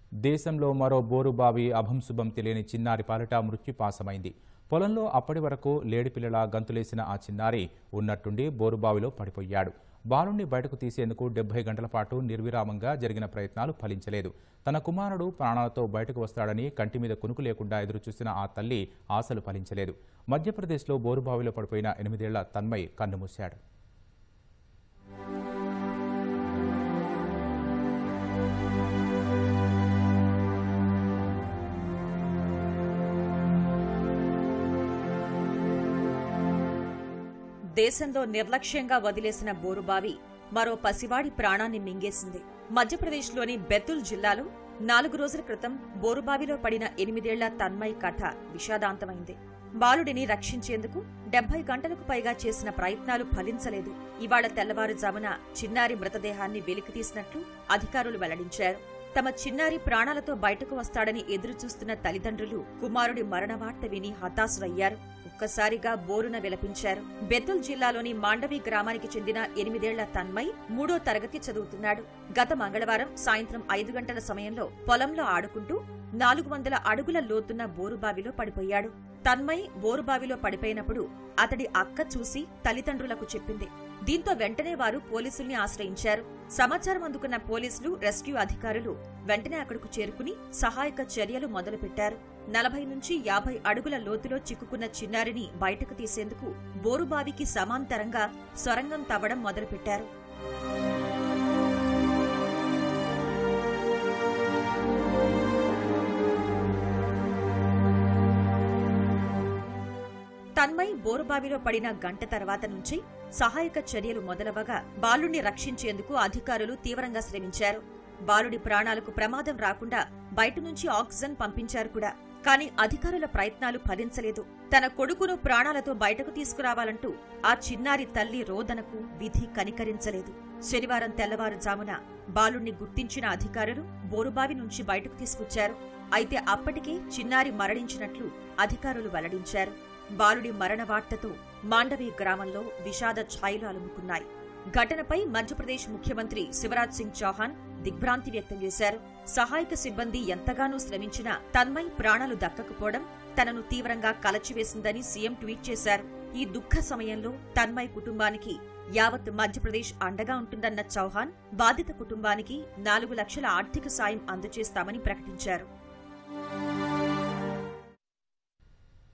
దేశంలో మరో బోరుబావి అభంశుభం తెలియని చిన్నారి పాలిట మృత్యుపాసమైంది పొలంలో అప్పటి వరకు లేడిపిల్లల గంతులేసిన ఆ చిన్నారి ఉన్నట్టుండి బోరుబావిలో పడిపోయాడు బాలుణ్ణి బయటకు తీసేందుకు డెబ్బై గంటల పాటు నిర్విరామంగా జరిగిన ప్రయత్నాలు ఫలించలేదు తన కుమారుడు ప్రాణాలతో బయటకు వస్తాడని కంటి మీద కునుకు లేకుండా ఎదురుచూసిన ఆ తల్లి ఆశలు ఫలించలేదు మధ్యప్రదేశ్లో బోరుబావిలో పడిపోయిన ఎనిమిదేళ్ల తన్మయ్ కన్నుమూశాడు దేశంలో నిర్లక్ష్యంగా వదిలేసిన బోరుబావి మరో పసివాడి ప్రాణాన్ని మింగేసింది మధ్యప్రదేశ్లోని బెతుల్ జిల్లాలో నాలుగు రోజుల క్రితం బోరుబావిలో పడిన ఎనిమిదేళ్ల తన్మయ్ కథ విషాదాంతమైంది బాలుడిని రక్షించేందుకు డెబ్బై గంటలకు పైగా చేసిన ప్రయత్నాలు ఫలించలేదు ఇవాళ తెల్లవారుజామున చిన్నారి మృతదేహాన్ని వెలికితీసినట్లు అధికారులు వెల్లడించారు తమ చిన్నారి ప్రాణాలతో బయటకు వస్తాడని ఎదురుచూస్తున్న తల్లిదండ్రులు కుమారుడి మరణ వార్త విని హతాశులయ్యారు ఒక్కసారిగా బోరున విలపించారు బెతుల్ జిల్లాలోని మాండవి గ్రామానికి చెందిన ఎనిమిదేళ్ల తన్మయ్ మూడో తరగతి చదువుతున్నాడు గత మంగళవారం సాయంత్రం ఐదు గంటల సమయంలో పొలంలో ఆడుకుంటూ నాలుగు వందల అడుగుల లోతున్న బోరుబావిలో పడిపోయాడు తన్మయ్ బోరుబావిలో పడిపోయినప్పుడు అతడి అక్క చూసి తల్లిదండ్రులకు చెప్పింది దీంతో వెంటనే వారు పోలీసుల్ని ఆశ్రయించారు సమాచారం అందుకున్న పోలీసులు రెస్క్యూ అధికారులు వెంటనే అక్కడకు చేరుకుని సహాయక చర్యలు మొదలుపెట్టారు నలభై నుంచి యాభై అడుగుల లోతులో చిక్కుకున్న చిన్నారిని బయటకు తీసేందుకు బోరుబావికి సమాంతరంగా సొరంగం తవ్వడం మొదలుపెట్టారు తన్మయ్ బోరుబావిలో పడిన గంట తర్వాత నుంచి సహాయక చర్యలు మొదలవగా బాలుడిని రక్షించేందుకు అధికారులు తీవ్రంగా శ్రమించారు బాలుడి ప్రాణాలకు ప్రమాదం రాకుండా బయట నుంచి ఆక్సిజన్ పంపించారు కూడా కానీ అధికారుల ప్రయత్నాలు ఫలించలేదు తన కొడుకును ప్రాణాలతో బయటకు తీసుకురావాలంటూ ఆ చిన్నారి తల్లి రోదనకు విధి కనికరించలేదు శనివారం తెల్లవారుజామున బాలుణ్ణి గుర్తించిన అధికారులు బోరుబావి నుంచి బయటకు తీసుకొచ్చారు అయితే అప్పటికే చిన్నారి మరణించినట్లు అధికారులు వెల్లడించారు బాలుడి మరణ వార్తతో మాండవి గ్రామంలో విషాద ఛాయలు అలుముకున్నాయి ఘటనపై మధ్యప్రదేశ్ ముఖ్యమంత్రి శివరాజ్ సింగ్ చౌహాన్ దిగ్భ్రాంతి వ్యక్తం చేశారు సహాయక సిబ్బంది ఎంతగానో శ్రమించినా తన్మయ్ ప్రాణాలు దక్కకపోవడం తనను తీవ్రంగా కలచివేసిందని సీఎం ట్వీట్ చేశారు ఈ దుఃఖ సమయంలో తన్మయ్ కుటుంబానికి యావత్ మధ్యప్రదేశ్ అండగా ఉంటుందన్న చౌహాన్ బాధిత కుటుంబానికి నాలుగు లక్షల ఆర్థిక సాయం అందజేస్తామని ప్రకటించారు